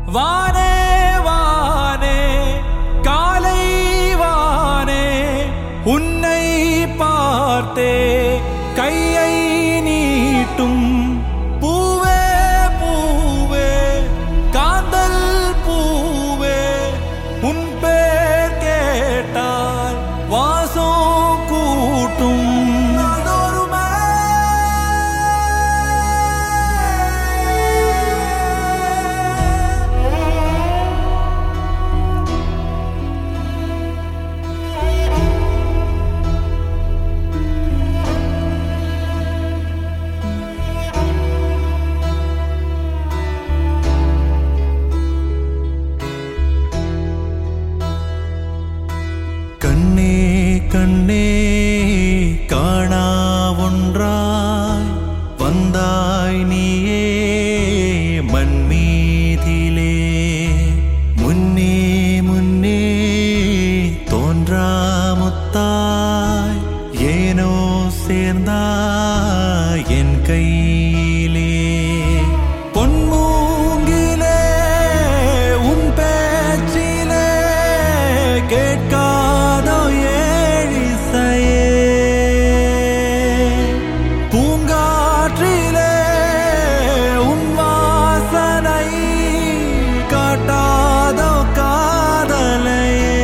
வானே வானே காலை வானே உன்னை பார்த்தே கையை நீட்டும் பூவே பூவே காந்தல் பூவே உன் பேர் கேட்டால் வாசம் கூட்டும் நாடோறுமே கண்ணே கண்ணே காணா ஒன்றாய் வந்தாய் நீயே மண்மீதிலே முன்னே முன்னே தோன்றா முத்தாய் ஏனோ சேர்ந்தாய் என் கையிலே பொன்மூங்கிலே உன் பேச்சிலே கேட்காதோ ஏழிசையே பூங்காற்றிலே உன் வாசனை காட்டாதோ காதலையே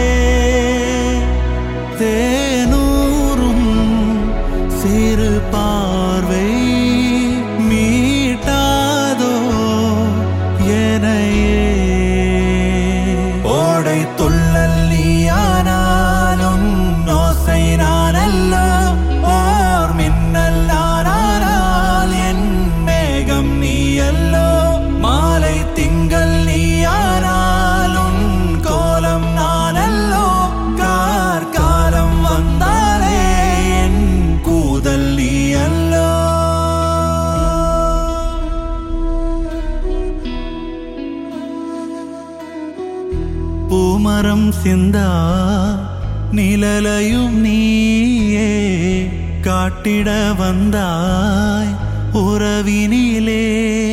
தேனூரும் சிறு பார்வை மீட்டாதோ எனையே ஓடை துள்ளல் நீயானாலும் நோசை நானல்ல ஓர் மின்னல் நானானால் என் மேகம் நீயல்லோ மாலை திங்கள் நீயானாலும் கோலம் நானல்லோ கார் காலம் வந்தாலே என் கூதல் நீயல்லோ பூமரம் சிந்தா நிழலையும் நீயே காட்டிட வந்தாய் உறவினிலே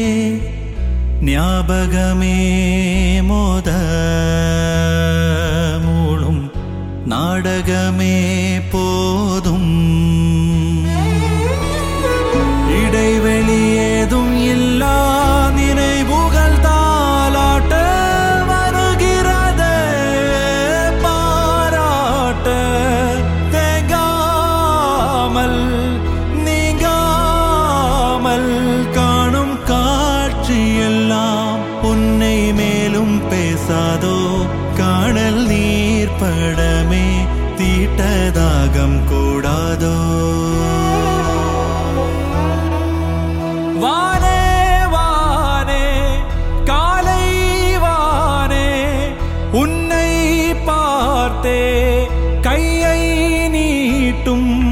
ஞாபகமே மோத மூளும் நாடகமே போதும் இடைவெளி ஏதும் இல்லா நினைவுகள் தாளாட்ட வருகிறது பாராட்ட தேங்காமல் நீங்காமல் காணும் காட்சியெல்லாம் உன்னை மேலும் பேசாதோ காணல் நீர் படமே தீட்டதாகம் கூடாதோ வானே வானே காலை வானே உன்னை பார்த்தே கையை நீட்டும்